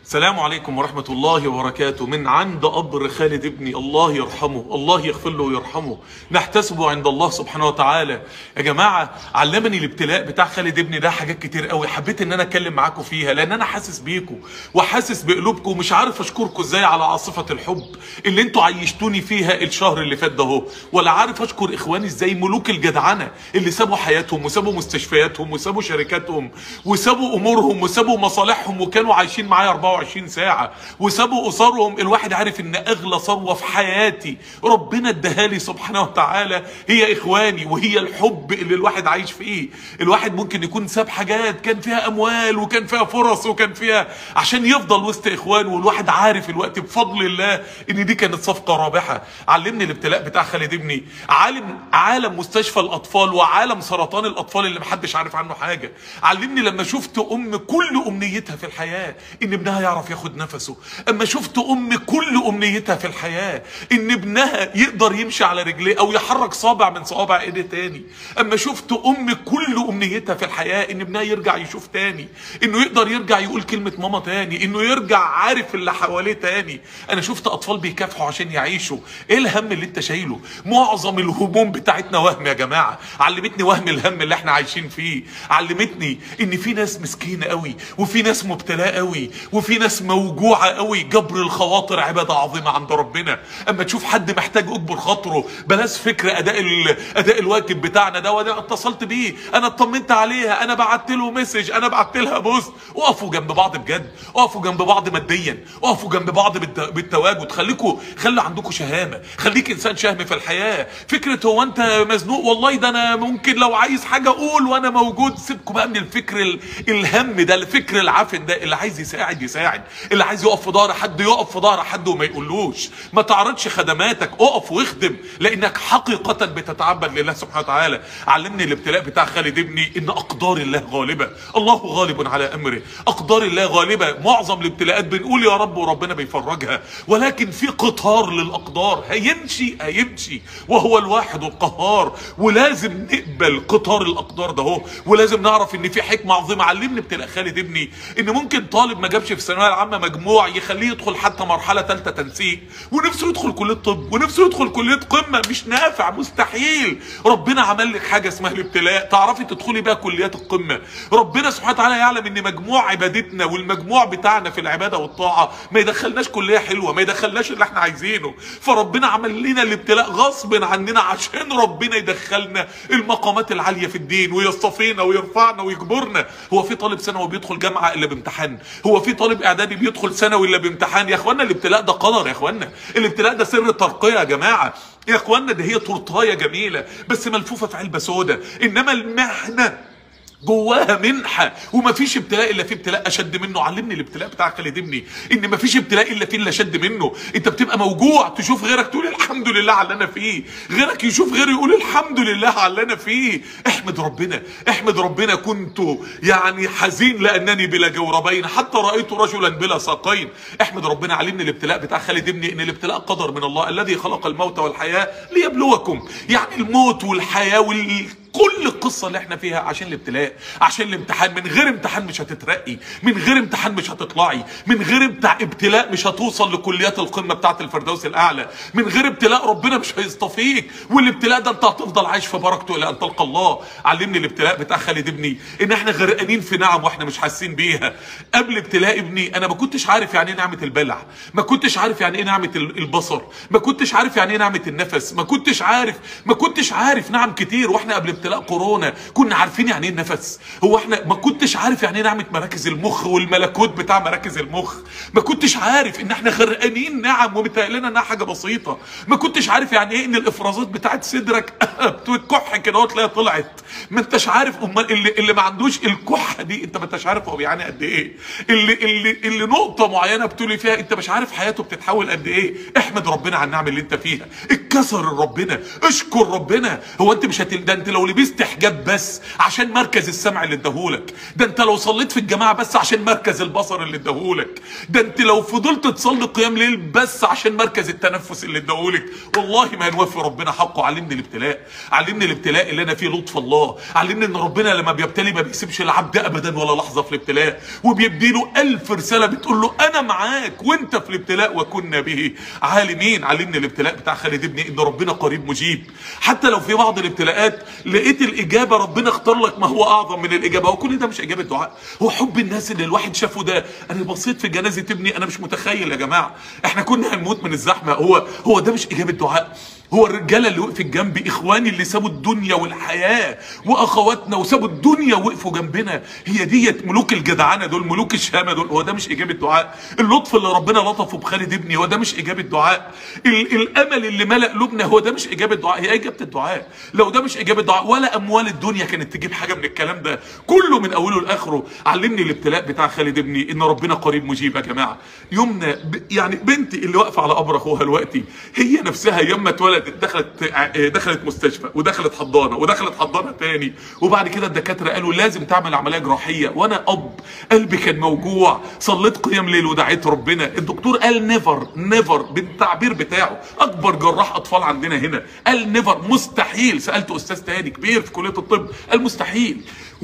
السلام عليكم ورحمة الله وبركاته من عند قبر خالد ابني الله يرحمه الله يغفر له ويرحمه نحتسبه عند الله سبحانه وتعالى يا جماعة علمني الابتلاء بتاع خالد ابني ده حاجات كتير قوي حبيت ان انا اتكلم معاكم فيها لان انا حاسس بيكم وحاسس بقلوبكم ومش عارف اشكركم ازاي على عاصفة الحب اللي انتوا عيشتوني فيها الشهر اللي فات ده اهو ولا عارف اشكر اخواني ازاي ملوك الجدعنة اللي سابوا حياتهم وسابوا مستشفياتهم وسابوا شركاتهم وسابوا امورهم وسابوا مصالحهم وكانوا عايشين معايا 24 ساعة وسابوا اسرهم الواحد عارف ان اغلى ثروة في حياتي ربنا اداها لي سبحانه وتعالى هي اخواني وهي الحب اللي الواحد عايش فيه الواحد ممكن يكون ساب حاجات كان فيها اموال وكان فيها فرص وكان فيها عشان يفضل وسط اخوانه والواحد عارف الوقت بفضل الله ان دي كانت صفقة رابحة علمني الابتلاء بتاع خالد ابني عالم عالم مستشفى الاطفال وعالم سرطان الاطفال اللي محدش عارف عنه حاجة علمني لما شفت ام كل امنيتها في الحياة ان ابنها يعرف ياخد نفسه اما شفت ام كل امنيتها في الحياة ان ابنها يقدر يمشي على رجليه او يحرك صابع من صوابع ايديه تاني اما شفت ام كل امنيتها في الحياة ان ابنها يرجع يشوف تاني انه يقدر يرجع يقول كلمة ماما تاني انه يرجع عارف اللي حواليه تاني انا شفت اطفال بيكافحوا عشان يعيشوا ايه الهم اللي انت شايله معظم الهموم بتاعتنا وهم يا جماعة علمتني وهم الهم اللي احنا عايشين فيه علمتني ان في ناس مسكينة قوي وفي ناس مبتلاة قوي وفي ناس موجوعة قوي جبر الخواطر عبادة عظيمة عند ربنا اما تشوف حد محتاج اجبر خاطره بلاش فكر اداء ال... اداء الواجب بتاعنا ده وانا اتصلت بيه انا اطمنت عليها انا بعت له مسج انا بعت لها بوست اقفوا جنب بعض بجد اقفوا جنب بعض ماديا اقفوا جنب بعض بالت... بالتواجد خليكوا خلي عندكم شهامة خليك انسان شهم في الحياة فكرة هو انت مزنوق والله ده انا ممكن لو عايز حاجة اقول وانا موجود سيبكوا بقى من الفكر ال... الهم ده الفكر العفن ده اللي عايز يساعد يساعد اللي عايز يقف في ظهر حد يقف في ظهر حد وما يقولوش ما تعرضش خدماتك اقف واخدم لانك حقيقة بتتعبد لله سبحانه وتعالى علمني الابتلاء بتاع خالد ابني ان اقدار الله غالبة الله غالب على امره اقدار الله غالبة معظم الابتلاءات بنقول يا رب وربنا بيفرجها ولكن في قطار للاقدار هيمشي هيمشي وهو الواحد القهار ولازم نقبل قطار الاقدار ده هو ولازم نعرف ان في حكمة عظيمة علمني ابتلاء خالد ابني ان ممكن طالب ما جابش في الثانويه العامه مجموع يخليه يدخل حتى مرحله ثالثه تنسيق ونفسه يدخل كليه طب ونفسه يدخل كليه قمه مش نافع مستحيل ربنا عمل لك حاجه اسمها الابتلاء تعرفي تدخلي بيها كليات القمه ربنا سبحانه وتعالى يعلم ان مجموع عبادتنا والمجموع بتاعنا في العباده والطاعه ما يدخلناش كليه حلوه ما يدخلناش اللي احنا عايزينه فربنا عمل لنا الابتلاء غصب عننا عشان ربنا يدخلنا المقامات العاليه في الدين ويصطفينا ويرفعنا ويجبرنا هو في طالب ثانوي بيدخل جامعه الا بامتحان هو في طالب اعدادي بيدخل ثانوي الا بامتحان يا اخوانا الابتلاء ده قدر يا اخوانا الابتلاء ده سر الترقيه يا جماعه يا اخوانا ده هي تورتايه جميله بس ملفوفه في علبه سودا انما المحنه جواها منحة ومفيش ابتلاء الا في ابتلاء اشد منه علمني الابتلاء بتاع خالد ابني ان مفيش ابتلاء الا في اللي اشد منه انت بتبقى موجوع تشوف غيرك تقول الحمد لله على اللي انا فيه غيرك يشوف غيره يقول الحمد لله على اللي انا فيه احمد ربنا احمد ربنا كنت يعني حزين لانني بلا جوربين حتى رايت رجلا بلا ساقين احمد ربنا علمني الابتلاء بتاع خالد ابني ان الابتلاء قدر من الله الذي خلق الموت والحياة ليبلوكم يعني الموت والحياة وال كل القصة اللي احنا فيها عشان الابتلاء عشان الامتحان من غير امتحان مش هتترقي من غير امتحان مش هتطلعي من غير بتاع ابتلاء مش هتوصل لكليات القمة بتاعت الفردوس الاعلى من غير ابتلاء ربنا مش هيصطفيك والابتلاء ده انت هتفضل عايش في بركته الى ان تلقى الله علمني الابتلاء بتاع خالد ابني ان احنا غرقانين في نعم واحنا مش حاسين بيها قبل ابتلاء ابني انا ما كنتش عارف يعني ايه نعمة البلع ما كنتش عارف يعني ايه نعمة البصر ما كنتش عارف يعني ايه نعمة النفس ما كنتش عارف ما كنتش عارف نعم كتير واحنا قبل ابتلاء كورونا كنا عارفين يعني ايه النفس هو احنا ما كنتش عارف يعني ايه نعمه مراكز المخ والملكوت بتاع مراكز المخ ما كنتش عارف ان احنا غرقانين نعم ومتهيأ لنا انها حاجه بسيطه ما كنتش عارف يعني ايه ان الافرازات بتاعت صدرك بتكح كده وتلاقيها طلعت ما انتش عارف امال اللي اللي ما عندوش الكحه دي انت ما انتش عارف هو بيعاني قد ايه اللي اللي اللي نقطه معينه بتقولي فيها انت مش عارف حياته بتتحول قد ايه احمد ربنا على النعم اللي انت فيها اتكسر ربنا اشكر ربنا هو انت مش هتل... ده انت لو لبست حجاب بس عشان مركز السمع اللي اداهولك ده انت لو صليت في الجماعه بس عشان مركز البصر اللي اداهولك ده انت لو فضلت تصلي قيام ليل بس عشان مركز التنفس اللي اداهولك والله ما هنوفي ربنا حقه علمني الابتلاء علمني الابتلاء اللي انا فيه لطف الله علمني ان ربنا لما بيبتلي ما بيسيبش العبد ابدا ولا لحظه في الابتلاء وبيبدي له الف رساله بتقول له انا معاك وانت في الابتلاء وكنا به عالمين علمني الابتلاء بتاع خالد ابني ان ربنا قريب مجيب حتى لو في بعض الابتلاءات لقيت الاجابه ربنا اختار لك ما هو اعظم من الاجابه وكل ده مش اجابه دعاء هو حب الناس اللي الواحد شافه ده انا بصيت في جنازه ابني انا مش متخيل يا جماعه احنا كنا هنموت من الزحمه هو هو ده مش اجابه دعاء هو الرجاله اللي وقفت جنبي اخواني اللي سابوا الدنيا والحياه واخواتنا وسابوا الدنيا وقفوا جنبنا هي ديت ملوك الجدعنه دول ملوك الشهامه دول هو ده مش اجابه دعاء اللطف اللي ربنا لطفه بخالد ابني هو ده مش اجابه دعاء ال- الامل اللي ملا قلوبنا هو ده مش اجابه دعاء هي اجابه الدعاء لو ده مش اجابه دعاء ولا اموال الدنيا كانت تجيب حاجه من الكلام ده كله من اوله لاخره علمني الابتلاء بتاع خالد ابني ان ربنا قريب مجيب يا جماعه يمنى ب... يعني بنتي اللي واقفه على قبر اخوها دلوقتي هي نفسها يوم ما اتولدت دخلت ع- دخلت مستشفى ودخلت حضانه ودخلت حضانه تاني وبعد كده الدكاتره قالوا لازم تعمل عمليه جراحيه وانا اب قلبي كان موجوع صليت قيام ليل ودعيت ربنا الدكتور قال نيفر نيفر بالتعبير بتاعه اكبر جراح اطفال عندنا هنا قال نيفر مستحيل سالت استاذ تاني كبير في كليه الطب قال مستحيل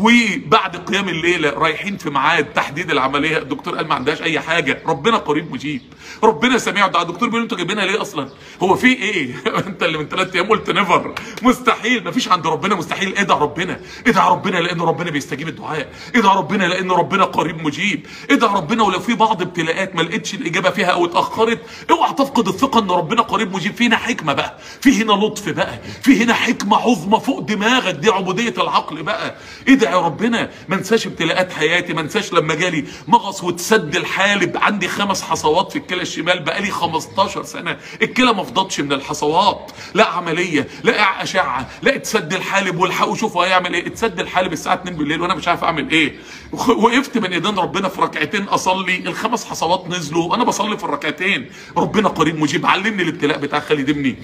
وبعد قيام الليله رايحين في ميعاد تحديد العمليه الدكتور قال ما عندهاش اي حاجه ربنا قريب مجيب ربنا سميع دعاء الدكتور بيقول انتوا جايبينها ليه اصلا هو في ايه انت اللي من ثلاث ايام قلت نيفر مستحيل ما فيش عند ربنا مستحيل ادعى ربنا ادعى ربنا لان ربنا بيستجيب الدعاء ادعى ربنا لان ربنا قريب مجيب ادعى ربنا ولو في بعض ابتلاءات ما لقيتش الاجابه فيها او اتاخرت اوعى تفقد الثقه ان ربنا قريب مجيب في هنا حكمه بقى في هنا لطف بقى في هنا حكمه عظمى فوق دماغك دي عبوديه العقل بقى ادعي يا ربنا ما انساش ابتلاءات حياتي ما انساش لما جالي مغص وتسد الحالب عندي خمس حصوات في الكلى الشمال بقالي 15 سنه الكلى ما فضتش من الحصوات لا عمليه لا اشعه لا اتسد الحالب والحقوا شوفوا هيعمل ايه اتسد الحالب الساعه 2 بالليل وانا مش عارف اعمل ايه وخ- وقفت من ايدين ربنا في ركعتين اصلي الخمس حصوات نزلوا وانا بصلي في الركعتين ربنا قريب مجيب علمني الابتلاء بتاع خالد ابني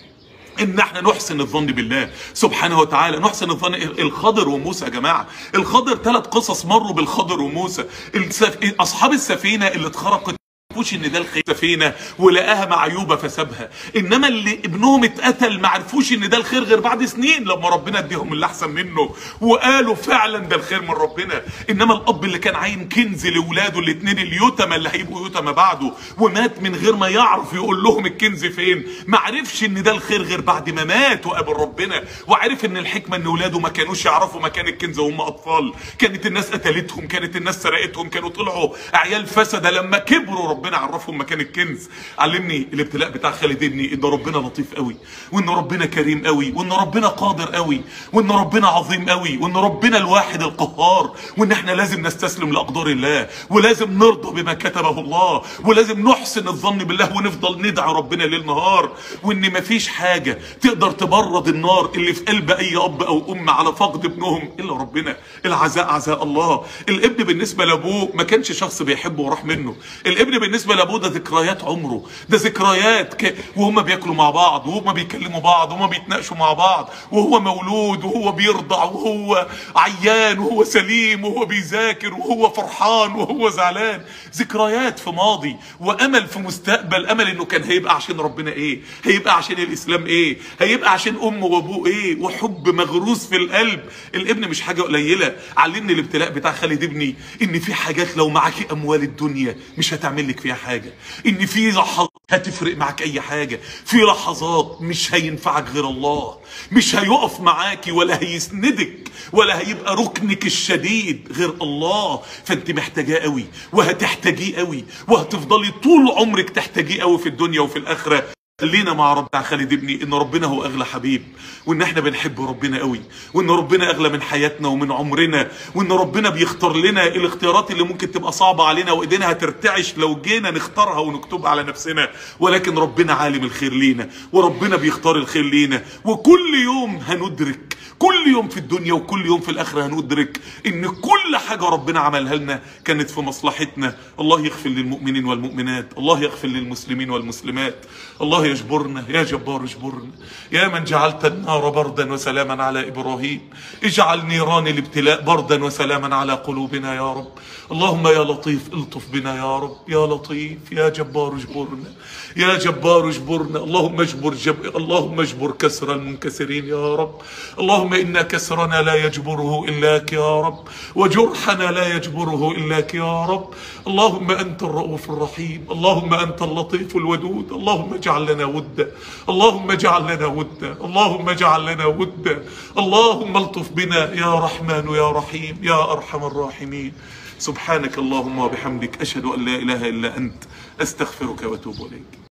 ان احنا نحسن الظن بالله سبحانه وتعالى نحسن الظن الخضر وموسى يا جماعه الخضر ثلاث قصص مروا بالخضر وموسى السف... اصحاب السفينه اللي اتخرقت عرفوش ان ده الخير سفينه ولقاها معيوبه فسابها انما اللي ابنهم اتقتل ما عرفوش ان ده الخير غير بعد سنين لما ربنا اديهم اللي احسن منه وقالوا فعلا ده الخير من ربنا انما الاب اللي كان عاين كنز لاولاده الاثنين اليتامى اللي هيبقوا يتامى بعده ومات من غير ما يعرف يقول لهم الكنز فين ما عرفش ان ده الخير غير بعد ما مات وقابل ربنا وعرف ان الحكمه ان اولاده ما كانوش يعرفوا مكان الكنز وهم اطفال كانت الناس قتلتهم كانت الناس سرقتهم كانوا طلعوا عيال فسده لما كبروا ربنا عرفهم مكان الكنز علمني الابتلاء بتاع خالد ابني ان ربنا لطيف قوي وان ربنا كريم قوي وان ربنا قادر قوي وان ربنا عظيم قوي وان ربنا الواحد القهار وان احنا لازم نستسلم لاقدار الله ولازم نرضى بما كتبه الله ولازم نحسن الظن بالله ونفضل ندعي ربنا ليل نهار وان مفيش حاجه تقدر تبرد النار اللي في قلب اي اب او ام على فقد ابنهم الا ربنا العزاء عزاء الله الابن بالنسبه لابوه ما كانش شخص بيحبه وراح منه الابن بالنسبه لابوه ده ذكريات عمره ده ذكريات ك... وهم بياكلوا مع بعض وهم بيكلموا بعض وهم بيتناقشوا مع بعض وهو مولود وهو بيرضع وهو عيان وهو سليم وهو بيذاكر وهو فرحان وهو زعلان ذكريات في ماضي وامل في مستقبل امل انه كان هيبقى عشان ربنا ايه هيبقى عشان الاسلام ايه هيبقى عشان امه وابوه ايه وحب مغروس في القلب الابن مش حاجه قليله علمني الابتلاء بتاع خالد ابني ان في حاجات لو معاكي اموال الدنيا مش هتعمل لك فيها حاجه ان في لحظات هتفرق معاك اي حاجه في لحظات مش هينفعك غير الله مش هيقف معاكي ولا هيسندك ولا هيبقى ركنك الشديد غير الله فانت محتاجاه قوي وهتحتاجيه قوي وهتفضلي طول عمرك تحتاجيه قوي في الدنيا وفي الاخره خلينا مع رب بتاع خالد ابني ان ربنا هو اغلى حبيب وان احنا بنحب ربنا قوي وان ربنا اغلى من حياتنا ومن عمرنا وان ربنا بيختار لنا الاختيارات اللي ممكن تبقى صعبه علينا وايدينا هترتعش لو جينا نختارها ونكتبها على نفسنا ولكن ربنا عالم الخير لينا وربنا بيختار الخير لينا وكل يوم هندرك كل يوم في الدنيا وكل يوم في الاخره هندرك ان كل حاجه ربنا عملها لنا كانت في مصلحتنا الله يغفر للمؤمنين والمؤمنات الله يغفر للمسلمين والمسلمات الله الله يجبرنا يا جبار اجبرنا يا من جعلت النار بردا وسلاما على ابراهيم اجعل نيران الابتلاء بردا وسلاما على قلوبنا يا رب اللهم يا لطيف الطف بنا يا رب يا لطيف يا جبار اجبرنا يا جبار اجبرنا اللهم اجبر جب... اللهم اجبر كسر المنكسرين يا رب اللهم ان كسرنا لا يجبره الاك يا رب وجرحنا لا يجبره الاك يا رب اللهم انت الرؤوف الرحيم اللهم انت اللطيف الودود اللهم اجعل لنا ودا اللهم اجعل لنا ودا اللهم اجعل لنا ودا اللهم الطف بنا يا رحمن يا رحيم يا ارحم الراحمين سبحانك اللهم وبحمدك اشهد ان لا اله الا انت استغفرك واتوب اليك